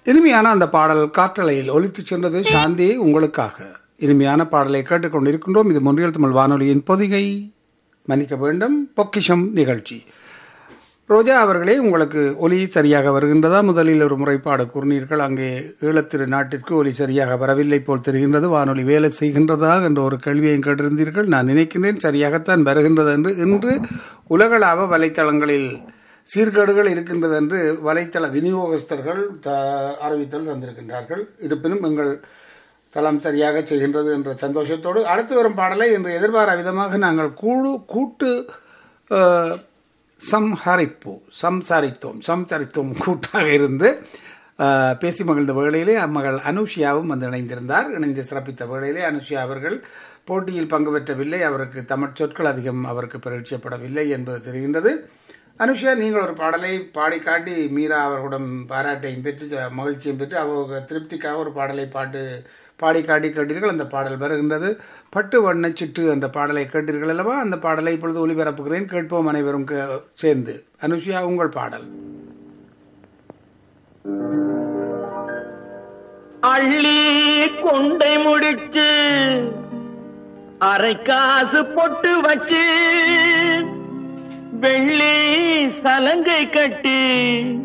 இனிமையான அந்த பாடல் காற்றலையில் ஒலித்துச் சென்றது சாந்தி உங்களுக்காக இனிமையான பாடலை கேட்டுக்கொண்டிருக்கின்றோம் இது முன்றியல் தமிழ் வானொலியின் பொதிகை மன்னிக்க வேண்டும் பொக்கிஷம் நிகழ்ச்சி ரோஜா அவர்களே உங்களுக்கு ஒலி சரியாக வருகின்றதா முதலில் ஒரு முறைப்பாடு கூறினீர்கள் அங்கே ஈழத்திரு நாட்டிற்கு ஒலி சரியாக வரவில்லை போல் தெரிகின்றது வானொலி வேலை செய்கின்றதா என்ற ஒரு கேள்வியையும் கேட்டிருந்தீர்கள் நான் நினைக்கின்றேன் சரியாகத்தான் வருகின்றது என்று இன்று உலகளாவ வலைத்தளங்களில் சீர்கேடுகள் இருக்கின்றது என்று வலைத்தள விநியோகஸ்தர்கள் த அறிவித்தல் தந்திருக்கின்றார்கள் இருப்பினும் எங்கள் தளம் சரியாக செய்கின்றது என்ற சந்தோஷத்தோடு அடுத்து வரும் பாடலை இன்று எதிர்பாரா விதமாக நாங்கள் கூடு கூட்டு அஹ், சம்ஹரிப்பு சம்சாரித்தோம் சம்சாரித்தோம் கூட்டாக இருந்து அஹ், பேசி மகிழ்ந்த வேளையிலே அம்மகள் அனுஷியாவும் வந்து இணைந்திருந்தார் இணைந்து சிறப்பித்த வேளையிலே அனுஷியா அவர்கள் போட்டியில் பங்கு பெற்றவில்லை அவருக்கு தமிழ் சொற்கள் அதிகம் அவருக்கு பரீட்சைப்படவில்லை என்பது தெரிகின்றது அனுஷா நீங்கள் ஒரு பாடலை பாடி காட்டி மீரா அவர்களிடம் பாராட்டையும் பெற்று ஜ- மகிழ்ச்சியும் பெற்று அவங்க திருப்திக்காக ஒரு பாடலை பாட்டு பாடி காட்டி கேட்டீர்கள் அந்த பாடல் வருகின்றது பட்டு வண்ண சிட்டு என்ற பாடலை கேட்டீர்கள் அல்லவா அந்த பாடலை இப்பொழுது ஒளிபரப்புகிறேன் கேட்போம் அனைவரும் கே- சேர்ந்து அனுஷியா உங்கள் பாடல் அள்ளி கொண்டை முடிச்சு அரை காசு பொட்டு வச்சு வெள்ளி சலங்கை கட்டி